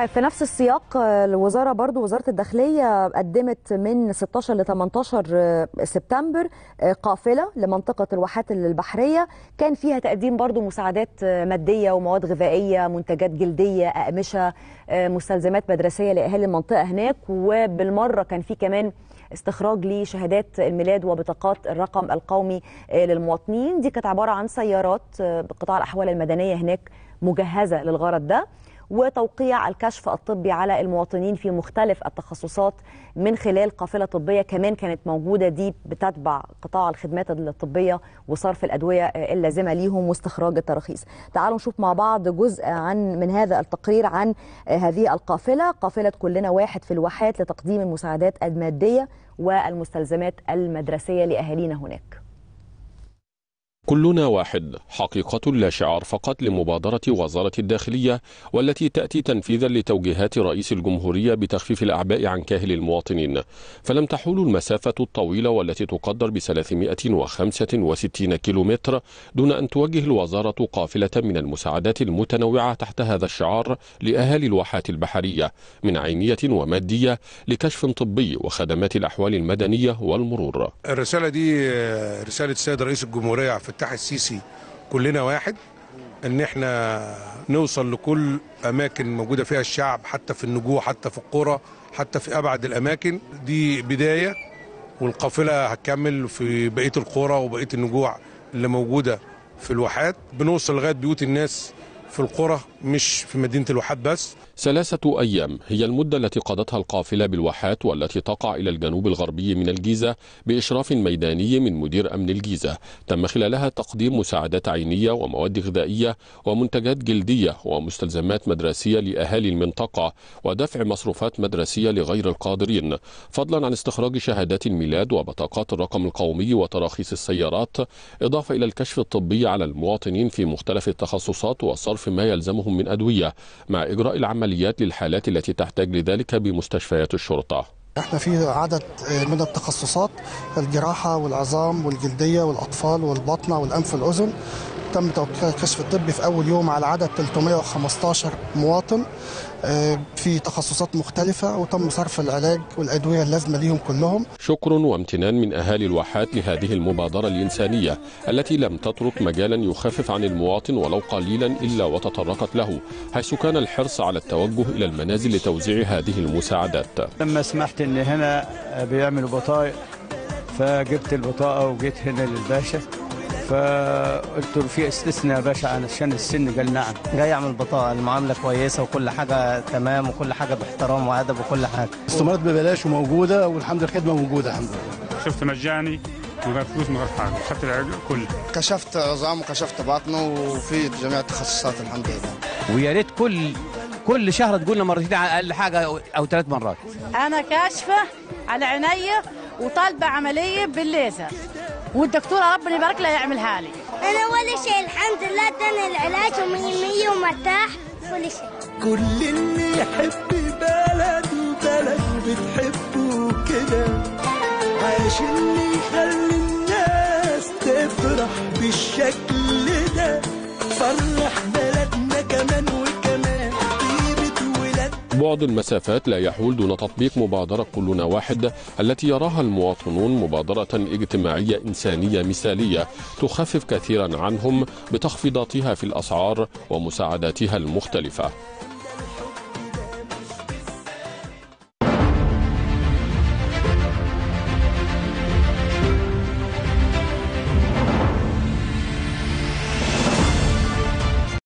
طيب في نفس السياق الوزارة برضو وزارة الداخلية قدمت من 16 ل 18 سبتمبر قافلة لمنطقة الواحات البحرية كان فيها تقديم برضو مساعدات مادية ومواد غذائية منتجات جلدية أقمشة مستلزمات مدرسية لأهالي المنطقة هناك وبالمرة كان في كمان استخراج لشهادات الميلاد وبطاقات الرقم القومي للمواطنين دي كانت عبارة عن سيارات بقطاع الأحوال المدنية هناك مجهزة للغرض ده وتوقيع الكشف الطبي على المواطنين في مختلف التخصصات من خلال قافله طبيه كمان كانت موجوده دي بتتبع قطاع الخدمات الطبيه وصرف الادويه اللازمه ليهم واستخراج التراخيص. تعالوا نشوف مع بعض جزء عن من هذا التقرير عن هذه القافله، قافله كلنا واحد في الواحات لتقديم المساعدات الماديه والمستلزمات المدرسيه لاهالينا هناك. كلنا واحد حقيقة لا شعار فقط لمبادرة وزارة الداخلية والتي تأتي تنفيذا لتوجيهات رئيس الجمهورية بتخفيف الأعباء عن كاهل المواطنين فلم تحول المسافة الطويلة والتي تقدر ب 365 كيلومتر دون أن توجه الوزارة قافلة من المساعدات المتنوعة تحت هذا الشعار لأهالي الواحات البحرية من عينية ومادية لكشف طبي وخدمات الأحوال المدنية والمرور الرسالة دي رسالة السيد رئيس الجمهورية فتح السيسي كلنا واحد ان احنا نوصل لكل اماكن موجوده فيها الشعب حتى في النجوع حتى في القرى حتى في ابعد الاماكن دي بدايه والقافله هتكمل في بقيه القرى وبقيه النجوع اللي موجوده في الواحات بنوصل لغايه بيوت الناس في القرى مش في مدينه الواحات بس ثلاثة أيام هي المدة التي قضتها القافلة بالواحات والتي تقع إلى الجنوب الغربي من الجيزة بإشراف ميداني من مدير أمن الجيزة تم خلالها تقديم مساعدات عينية ومواد غذائية ومنتجات جلدية ومستلزمات مدرسية لأهالي المنطقة ودفع مصروفات مدرسية لغير القادرين فضلا عن استخراج شهادات الميلاد وبطاقات الرقم القومي وتراخيص السيارات إضافة إلى الكشف الطبي على المواطنين في مختلف التخصصات وصرف ما يلزمهم من أدوية مع إجراء العمليات للحالات التي تحتاج لذلك بمستشفيات الشرطة احنا في عدد من التخصصات الجراحة والعظام والجلدية والأطفال والبطنة والأنف والأذن تم توقيع الكشف الطبي في أول يوم على عدد 315 مواطن في تخصصات مختلفة وتم صرف العلاج والأدوية اللازمة ليهم كلهم شكر وامتنان من أهالي الواحات لهذه المبادرة الإنسانية التي لم تترك مجالا يخفف عن المواطن ولو قليلا إلا وتطرقت له حيث كان الحرص على التوجه إلى المنازل لتوزيع هذه المساعدات لما سمحت أن هنا بيعملوا بطايق فجبت البطاقة وجيت هنا للباشا فقلت له في استثناء يا باشا علشان السن قال نعم جاي اعمل بطاقه المعامله كويسه وكل حاجه تمام وكل حاجه باحترام وادب وكل حاجه استمرت ببلاش وموجوده والحمد لله الخدمه موجوده الحمد لله شفت مجاني من غير فلوس من غير حاجه خدت العلاج كله كشفت عظام وكشفت بطنه وفي جميع التخصصات الحمد لله ويا ريت كل كل شهر تقول لنا مرتين على اقل حاجه او ثلاث مرات انا كاشفه على عينيا وطالبه عمليه بالليزر والدكتوره ربنا يبارك لها يعملها لي انا ولا شيء الحمد لله اداني العلاج ومية مية ومرتاح كل شيء كل اللي يحب بلد وبلد بتحبه كده عشان يخلي الناس تفرح بالشكل ده فرح بلدنا كمان وكمان طيبة ولاد بعد المسافات لا يحول دون تطبيق مبادرة كلنا واحد التي يراها المواطنون مبادرة اجتماعية إنسانية مثالية تخفف كثيرا عنهم بتخفيضاتها في الأسعار ومساعداتها المختلفة